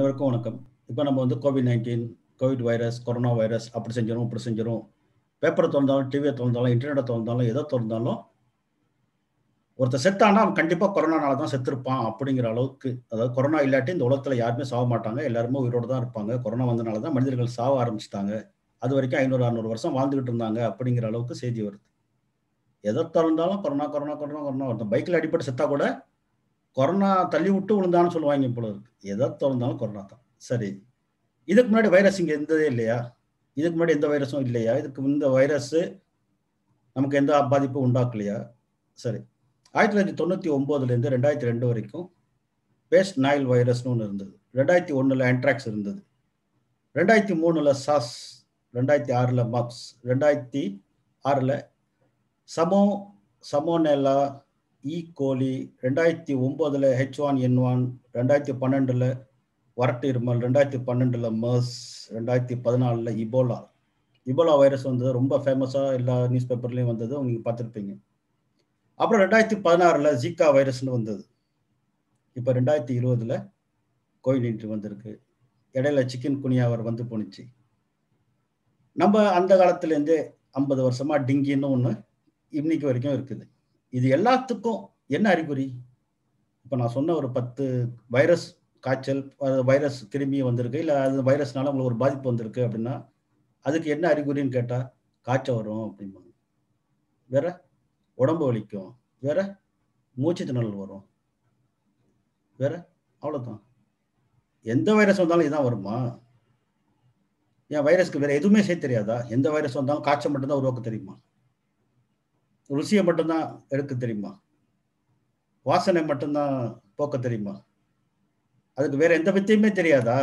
அனைவருக்கும் வணக்கம் இப்போ நம்ம வந்து Covid nineteen Covid virus corona virus அப்படி செஞ்சிடும் இப்படி செஞ்சிடும் பேப்பரை திறந்தாலும் டிவியை திறந்தாலும் இன்டர்நெட்டை திறந்தாலும் எதை திறந்தாலும் ஒருத்தர் செத்தானா அவன் கண்டிப்பாக கொரோனானால தான் செத்துருப்பான் அப்படிங்கிற அளவுக்கு அதாவது கொரோனா இல்லாட்டி இந்த உலகத்தில் யாருமே சாக மாட்டாங்க எல்லாருமே உயிரோடு தான் இருப்பாங்க கொரோனா வந்தனால தான் மனிதர்கள் சாக ஆரம்பிச்சிட்டாங்க அது வரைக்கும் ஐநூறு அறநூறு வருஷம் வாழ்ந்துகிட்டு இருந்தாங்க அப்படிங்கிற அளவுக்கு செய்தி வருது எதை திறந்தாலும் கொரோனா கொரோனா கொரோனா கொரோனா ஒருத்தன் பைக்கில் அடிப்பட்டு செத்தா கூட கொரோனா தள்ளி விட்டு விழுந்தான்னு சொல்லுவாங்க போல இருக்கு எதை திறந்தாலும் கொரோனா தான் சரி இதுக்கு முன்னாடி வைரஸ் இங்கே இருந்ததே இல்லையா இதுக்கு முன்னாடி எந்த வைரஸும் இல்லையா இதுக்கு இந்த வைரஸ் நமக்கு எந்த பாதிப்பும் உண்டாக்கலையா சரி ஆயிரத்தி தொள்ளாயிரத்தி தொண்ணூற்றி ஒம்போதுலேருந்து ரெண்டாயிரத்தி ரெண்டு வரைக்கும் பேஸ்ட் நாயில் வைரஸ்னு ஒன்று இருந்தது ரெண்டாயிரத்தி ஒன்றில் ஆன்ட்ராக்ஸ் இருந்தது ரெண்டாயிரத்தி மூணில் சாஸ் ரெண்டாயிரத்தி ஆறில் மாக்ஸ் ரெண்டாயிரத்தி ஆறில் சமோ சமோனெல்லா இ கோலி ரெண்டாயிரத்தி ஒம்போதில் ஹெச் ஒன் என் ஒன் ரெண்டாயிரத்தி பன்னெண்டில் வறட்டு இருமல் ரெண்டாயிரத்தி பன்னெண்டில் மர்ஸ் ரெண்டாயிரத்தி பதினாலில் இபோலா இபோலா வைரஸ் வந்தது ரொம்ப ஃபேமஸாக எல்லா நியூஸ் பேப்பர்லேயும் வந்தது நீங்கள் பார்த்துருப்பீங்க அப்புறம் ரெண்டாயிரத்தி பதினாறில் ஜிகா வைரஸ்னு வந்தது இப்போ ரெண்டாயிரத்தி இருபதில் கோவிட் நைன்டீன் வந்திருக்கு இடையில சிக்கன் குனியாவர் வந்து போணுச்சு நம்ம அந்த காலத்துலேருந்தே ஐம்பது வருஷமாக டிங்கின்னு ஒன்று இன்னைக்கு வரைக்கும் இருக்குது இது எல்லாத்துக்கும் என்ன அறிகுறி இப்போ நான் சொன்ன ஒரு பத்து வைரஸ் காய்ச்சல் வைரஸ் கிருமி வந்திருக்கு இல்லை அது வைரஸ்னால உங்களுக்கு ஒரு பாதிப்பு வந்திருக்கு அப்படின்னா அதுக்கு என்ன அறிகுறின்னு கேட்டால் காய்ச்சல் வரும் அப்படிம்பாங்க வேற உடம்பு வலிக்கும் வேற மூச்சு திணறல் வரும் வேற அவ்வளோதான் எந்த வைரஸ் வந்தாலும் இதான் வருமா ஏன் வைரஸ்க்கு வேற எதுவுமே செய்ய தெரியாதா எந்த வைரஸ் வந்தாலும் காய்ச்சல் மட்டும்தான் உருவாக்க தெரியுமா ருசியை மட்டும்தான் எடுக்க தெரியுமா வாசனை மட்டும்தான் போக்க தெரியுமா அதுக்கு வேற எந்த வித்தையுமே தெரியாதா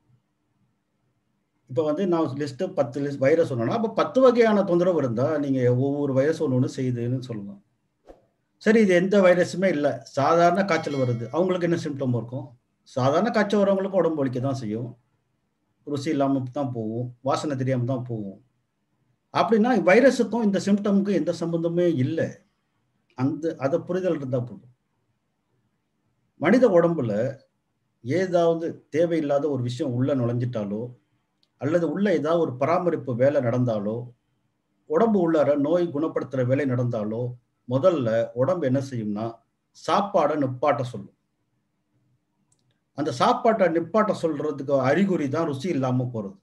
இப்போ வந்து நான் லிஸ்ட்டு பத்து லிஸ்ட் வைரஸ் சொன்னோன்னா அப்போ பத்து வகையான தொந்தரவு இருந்தால் நீங்கள் ஒவ்வொரு வைரஸ் ஒன்று ஒன்று செய்யுதுன்னு சொல்லலாம் சரி இது எந்த வைரஸுமே இல்லை சாதாரண காய்ச்சல் வருது அவங்களுக்கு என்ன சிம்டம் இருக்கும் சாதாரண காய்ச்சல் வரவங்களுக்கும் உடம்பு வலிக்க தான் செய்யும் ருசி இல்லாமல் தான் போகும் வாசனை தெரியாமல் தான் போகும் அப்படின்னா வைரஸுக்கும் இந்த சிம்டமுக்கும் எந்த சம்பந்தமே இல்லை அந்த அதை புரிதல் இருந்தால் போதும் மனித உடம்புல ஏதாவது தேவையில்லாத ஒரு விஷயம் உள்ள நுழைஞ்சிட்டாலோ அல்லது உள்ள ஏதாவது ஒரு பராமரிப்பு வேலை நடந்தாலோ உடம்பு உள்ளார நோய் குணப்படுத்துகிற வேலை நடந்தாலோ முதல்ல உடம்பு என்ன செய்யும்னா சாப்பாடை நிப்பாட்ட சொல்லும் அந்த சாப்பாட்டை நிப்பாட்ட சொல்றதுக்கு அறிகுறி தான் ருசி இல்லாம போறது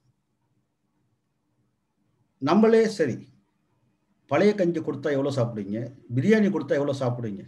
நம்மளே சரி பழைய கஞ்சி கொடுத்தா எவ்வளோ சாப்பிடுவீங்க பிரியாணி கொடுத்தா எவ்வளோ சாப்பிடுவீங்க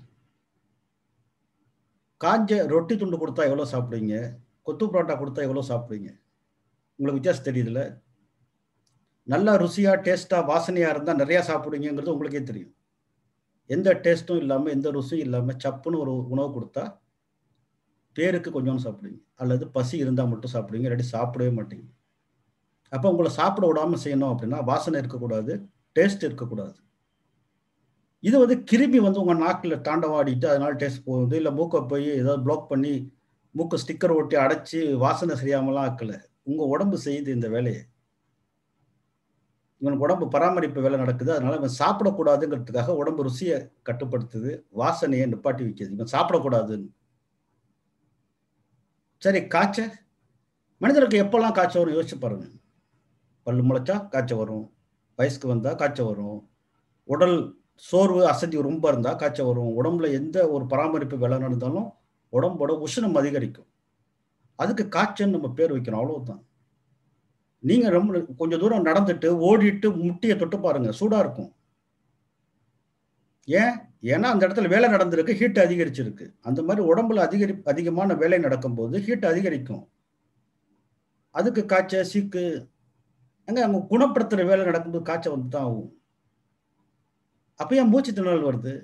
காஞ்ச ரொட்டி துண்டு கொடுத்தா எவ்வளோ சாப்பிடுவீங்க கொத்து பரோட்டா கொடுத்தா எவ்வளோ சாப்பிடுவீங்க உங்களுக்கு வித்தியாசம் தெரியுதுல்ல நல்லா ருசியாக டேஸ்ட்டாக வாசனையாக இருந்தால் நிறையா சாப்பிடுவீங்கிறது உங்களுக்கே தெரியும் எந்த டேஸ்ட்டும் இல்லாமல் எந்த ருசியும் இல்லாமல் சப்புன்னு ஒரு உணவு கொடுத்தா பேருக்கு கொஞ்சம் சாப்பிடுவீங்க அல்லது பசி இருந்தால் மட்டும் சாப்பிடுவீங்க இல்லாட்டி சாப்பிடவே மாட்டீங்க அப்போ உங்களை சாப்பிட விடாமல் செய்யணும் அப்படின்னா வாசனை இருக்கக்கூடாது டேஸ்ட் இருக்கக்கூடாது இது வந்து கிருமி வந்து உங்கள் நாக்கில் தாண்டவாடிட்டு அதனால டேஸ்ட் போகுது இல்லை மூக்கை போய் ஏதாவது பிளாக் பண்ணி மூக்கை ஸ்டிக்கர் ஒட்டி அடைச்சி வாசனை சரியாமலாம் ஆக்கலை உங்கள் உடம்பு செய்யுது இந்த வேலையை இவனுக்கு உடம்பு பராமரிப்பு வேலை நடக்குது அதனால இவன் சாப்பிடக்கூடாதுங்கிறதுக்காக உடம்பு ருசியை கட்டுப்படுத்துது வாசனையை நிப்பாட்டி வைக்கிது இவன் சாப்பிடக்கூடாதுன்னு சரி காய்ச்சல் மனிதருக்கு எப்பெல்லாம் காய்ச்சல் வரும் யோசிச்சு பாருங்க பல்லு முளைச்சா காய்ச்சல் வரும் வயசுக்கு வந்தால் காய்ச்சல் வரும் உடல் சோர்வு அசதி ரொம்ப இருந்தால் காய்ச்சல் வரும் உடம்புல எந்த ஒரு பராமரிப்பு வேலை நடந்தாலும் உடம்போட உஷ்ணம் அதிகரிக்கும் அதுக்கு காய்ச்சல் நம்ம பேர் வைக்கணும் அவ்வளவுதான் நீங்க ரொம்ப கொஞ்சம் தூரம் நடந்துட்டு ஓடிட்டு முட்டியை தொட்டு பாருங்க சூடா இருக்கும் ஏன் ஏன்னா அந்த இடத்துல வேலை நடந்திருக்கு ஹீட் அதிகரிச்சிருக்கு அந்த மாதிரி உடம்புல அதிகரி அதிகமான வேலை நடக்கும்போது ஹீட் அதிகரிக்கும் அதுக்கு காய்ச்சல் சீக்கு அங்க அவங்க குணப்படுத்துற வேலை நடக்கும்போது காய்ச்சல் வந்து தான் ஆகும் அப்ப ஏன் மூச்சு திணறல் வருது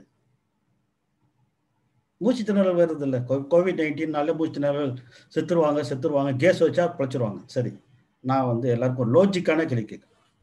மூச்சு திணறல் வருது இல்லை கோவிட் நைன்டீன்னால மூச்சு திணறல் செத்துருவாங்க செத்துருவாங்க கேஸ் வச்சா பிழைச்சிருவாங்க சரி நான் வந்து எல்லாருக்கும் ஒரு லோஜிக்கான கேள்வி கேட்குறேன்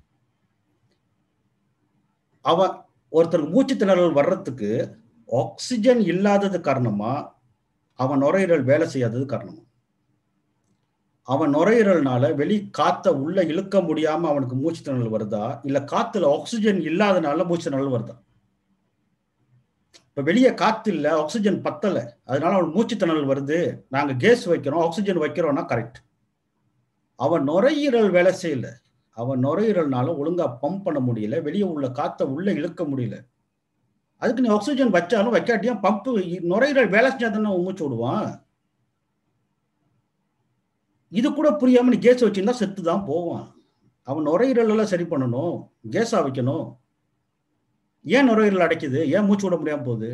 அவன் ஒருத்தருக்கு மூச்சு திணறல் வர்றதுக்கு ஆக்சிஜன் இல்லாதது காரணமா அவன் நுரையீரல் வேலை செய்யாதது காரணமா அவன் நுரையீரல்னால வெளி காத்த உள்ள இழுக்க முடியாம அவனுக்கு மூச்சு திணறல் வருதா இல்ல காத்துல ஆக்சிஜன் இல்லாதனால மூச்சு திணறல் வருதா இப்ப வெளியே காத்து இல்ல ஆக்சிஜன் பத்தல அதனால அவன் மூச்சு திணறல் வருது நாங்க கேஸ் வைக்கிறோம் ஆக்சிஜன் வைக்கிறோம்னா கரெக்ட் அவன் நுரையீரல் வேலை செய்யல அவன் நுரையீரல்னால ஒழுங்கா பம்ப் பண்ண முடியல வெளியே உள்ள காத்தை உள்ள இழுக்க முடியல அதுக்கு நீ ஆக்சிஜன் வச்சாலும் வைக்காட்டியும் பம்பு நுரையீரல் வேலை செஞ்சா தானே மூச்சு விடுவான் இது கூட புரியாம நீ கேஸ் வச்சிருந்தா செத்து தான் போவான் அவன் நுரையீரல் எல்லாம் சரி பண்ணணும் கேஸா வைக்கணும் ஏன் நுரையீரல் அடைக்குது ஏன் மூச்சு விட முடியாம போகுது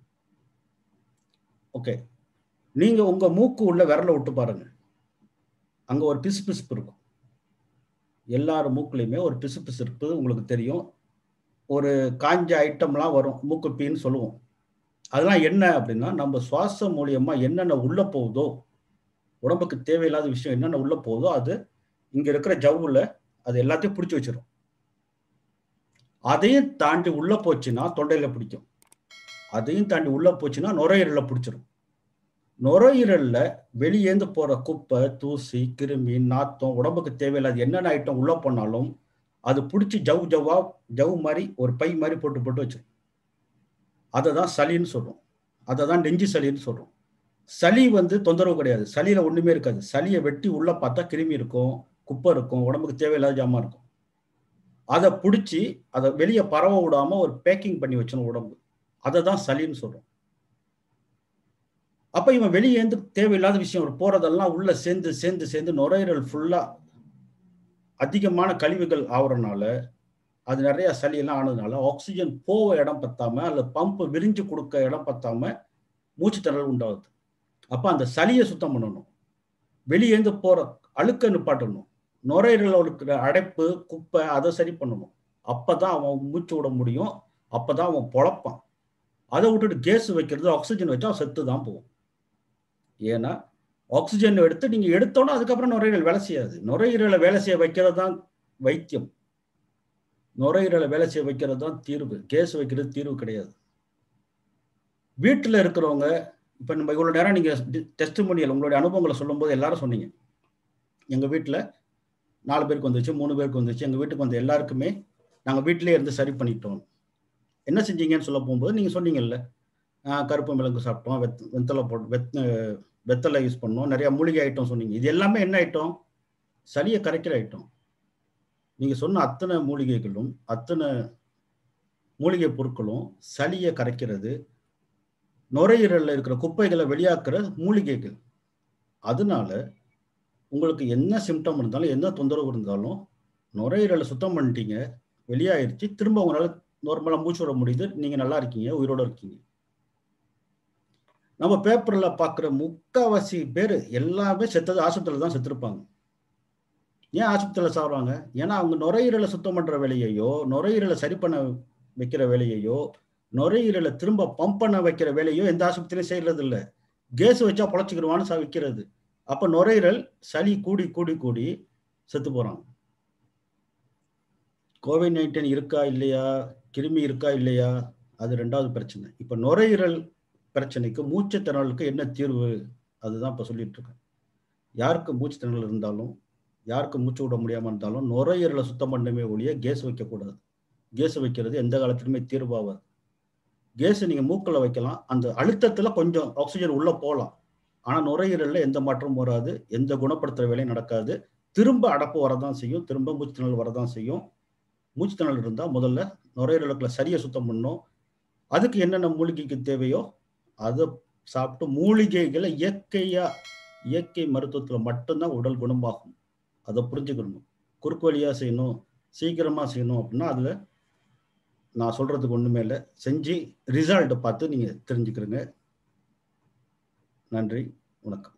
ஓகே நீங்க உங்க மூக்கு உள்ள விரல விட்டு பாருங்க அங்க ஒரு பிசு பிசுப்பு இருக்கும் எல்லார் மூக்குலையுமே ஒரு பிசு பிசுப்பு உங்களுக்கு தெரியும் ஒரு காஞ்ச ஐட்டம்லாம் வரும் மூக்குப்பின்னு சொல்லுவோம் அதெல்லாம் என்ன அப்படின்னா நம்ம சுவாசம் மூலியமா என்னென்ன உள்ள போகுதோ உடம்புக்கு தேவையில்லாத விஷயம் என்னென்ன உள்ள போகுதோ அது இங்க இருக்கிற ஜவ்வுல அது எல்லாத்தையும் பிடிச்சி வச்சிடும் அதையும் தாண்டி உள்ள போச்சுன்னா தொண்டையில பிடிக்கும் அதையும் தாண்டி உள்ள போச்சுன்னா நுரையீரல பிடிச்சிரும் நுரையீரல்ல வெளியேந்து போற குப்பை தூசி கிருமி நாத்தம் உடம்புக்கு தேவையில்லாத என்னென்ன ஐட்டம் உள்ள போனாலும் அது பிடிச்சி ஜவ் ஜவ்வா ஜவ் மாதிரி ஒரு பை மாதிரி போட்டு போட்டு வச்சிரும் அதை தான் சளின்னு சொல்றோம் அதை தான் நெஞ்சு சளின்னு சொல்றோம் சளி வந்து தொந்தரவு கிடையாது சளியில ஒண்ணுமே இருக்காது சளியை வெட்டி உள்ள பார்த்தா கிருமி இருக்கும் குப்பை இருக்கும் உடம்புக்கு தேவையில்லாத ஜாமான் இருக்கும் அதை பிடிச்சி அதை வெளியே பரவ விடாம ஒரு பேக்கிங் பண்ணி வச்சணும் உடம்பு அதை தான் சளின்னு சொல்றோம் அப்ப இவன் வெளியேந்து தேவையில்லாத விஷயம் ஒரு போறதெல்லாம் உள்ள சேர்ந்து சேர்ந்து சேர்ந்து நுரையீரல் ஃபுல்லா அதிகமான கழிவுகள் ஆகுறதுனால அது நிறைய சளியெல்லாம் ஆனதுனால ஆக்சிஜன் போக இடம் பத்தாம அல்லது பம்பு விரிஞ்சு கொடுக்க இடம் பத்தாம மூச்சு திணறல் உண்டாகுது அப்ப அந்த சளியை சுத்தம் பண்ணணும் வெளியேந்து போற அழுக்க நிப்பாட்டணும் நுரையீரல் இருக்கிற அடைப்பு குப்பை அதை சரி பண்ணணும் அப்பதான் அவன் மூச்சு விட முடியும் அப்பதான் அவன் பொழப்பான் அதை விட்டுட்டு கேஸ் வைக்கிறது ஆக்சிஜன் வச்சா செத்து தான் போகும் ஏன்னா ஆக்சிஜன் எடுத்து நீங்க எடுத்தோன்னா அதுக்கப்புறம் நுரையீரல் வேலை செய்யாது நுரையீரலை வேலை செய்ய வைக்கிறது தான் வைத்தியம் நுரையீரலை வேலை செய்ய வைக்கிறது தான் தீர்வு கேஸ் வைக்கிறது தீர்வு கிடையாது வீட்டில் இருக்கிறவங்க இப்போ நம்ம இவ்வளோ நேரம் நீங்கள் டெஸ்ட் மொழியல் உங்களுடைய அனுபவங்களை சொல்லும்போது எல்லாரும் சொன்னீங்க எங்கள் வீட்டில் நாலு பேருக்கு வந்துச்சு மூணு பேருக்கு வந்துச்சு எங்கள் வீட்டுக்கு வந்த எல்லாருக்குமே நாங்கள் வீட்டிலே இருந்து சரி பண்ணிட்டோம் என்ன செஞ்சீங்கன்னு சொல்ல போகும்போது நீங்கள் சொன்னீங்கல்ல கருப்பு மிளகு சாப்பிட்டோம் வெத் வெத்தலை போட்டு வெத் வெத்தலை யூஸ் பண்ணோம் நிறைய மூலிகை ஐட்டம் சொன்னீங்க இது எல்லாமே என்ன ஐட்டம் சளியை கரைக்கிற ஐட்டம் நீங்கள் சொன்ன அத்தனை மூலிகைகளும் அத்தனை மூலிகை பொருட்களும் சளியை கரைக்கிறது நுரையீரலில் இருக்கிற குப்பைகளை வெளியாக்குற மூலிகைகள் அதனால உங்களுக்கு என்ன சிம்டம் இருந்தாலும் என்ன தொந்தரவு இருந்தாலும் நுரையீரலை சுத்தம் பண்ணிட்டீங்க வெளியாயிருச்சு திரும்ப உங்களால் நார்மலாக மூச்சு விட முடியுது நீங்கள் நல்லா இருக்கீங்க உயிரோட இருக்கீங்க நம்ம பேப்பரில் பார்க்குற முக்கால்வாசி பேர் எல்லாமே செத்தது ஆஸ்பத்திரியில் தான் செத்துருப்பாங்க ஏன் ஆஸ்பத்திரியில் சாப்பிட்றாங்க ஏன்னா அவங்க நுரையீரலை சுத்தம் பண்ணுற வேலையையோ நுரையீரலை சரி பண்ண வைக்கிற வேலையையோ நுரையீரலை திரும்ப பம்ப் பண்ண வைக்கிற வேலையோ எந்த ஆஸ்பத்திரியும் செய்யறது இல்லை கேஸ் வச்சா பொழைச்சிக்கிடுவான்னு சா வைக்கிறது அப்போ நுரையீரல் சளி கூடி கூடி கூடி செத்து போகிறாங்க கோவிட் நைன்டீன் இருக்கா இல்லையா கிருமி இருக்கா இல்லையா அது ரெண்டாவது பிரச்சனை இப்போ நுரையீரல் பிரச்சனைக்கு மூச்சு திணறலுக்கு என்ன தீர்வு அதுதான் இப்போ சொல்லிட்டு இருக்கேன் யாருக்கு மூச்சு திணறல் இருந்தாலும் யாருக்கு மூச்சு விட முடியாமல் இருந்தாலும் நுரையீரலை சுத்தம் பண்ணவே ஒழிய கேஸ் வைக்கக்கூடாது கேஸ் வைக்கிறது எந்த காலத்துலையுமே தீர்வாகாது கேஸ் நீங்கள் மூக்கில் வைக்கலாம் அந்த அழுத்தத்தில் கொஞ்சம் ஆக்சிஜன் உள்ளே போகலாம் ஆனால் நுரையீரலில் எந்த மாற்றமும் வராது எந்த குணப்படுத்துகிற வேலையும் நடக்காது திரும்ப அடப்பு வரதான் செய்யும் திரும்ப மூச்சு திணறல் வரதான் செய்யும் மூச்சு திணறல் இருந்தால் முதல்ல நுரையீரலுக்குள்ள சரியை சுத்தம் பண்ணும் அதுக்கு என்னென்ன மூலிகைக்கு தேவையோ அதை சாப்பிட்டு மூலிகைகளை இயற்கையாக இயற்கை மருத்துவத்தில் மட்டும்தான் உடல் குணமாகும் அதை புரிஞ்சுக்கணும் குறுக்கு வழியாக செய்யணும் சீக்கிரமாக செய்யணும் அப்படின்னா அதில் நான் சொல்கிறதுக்கு ஒன்றுமே இல்லை செஞ்சு ரிசல்ட்டை பார்த்து நீங்கள் தெரிஞ்சுக்கிறங்க நன்றி வணக்கம்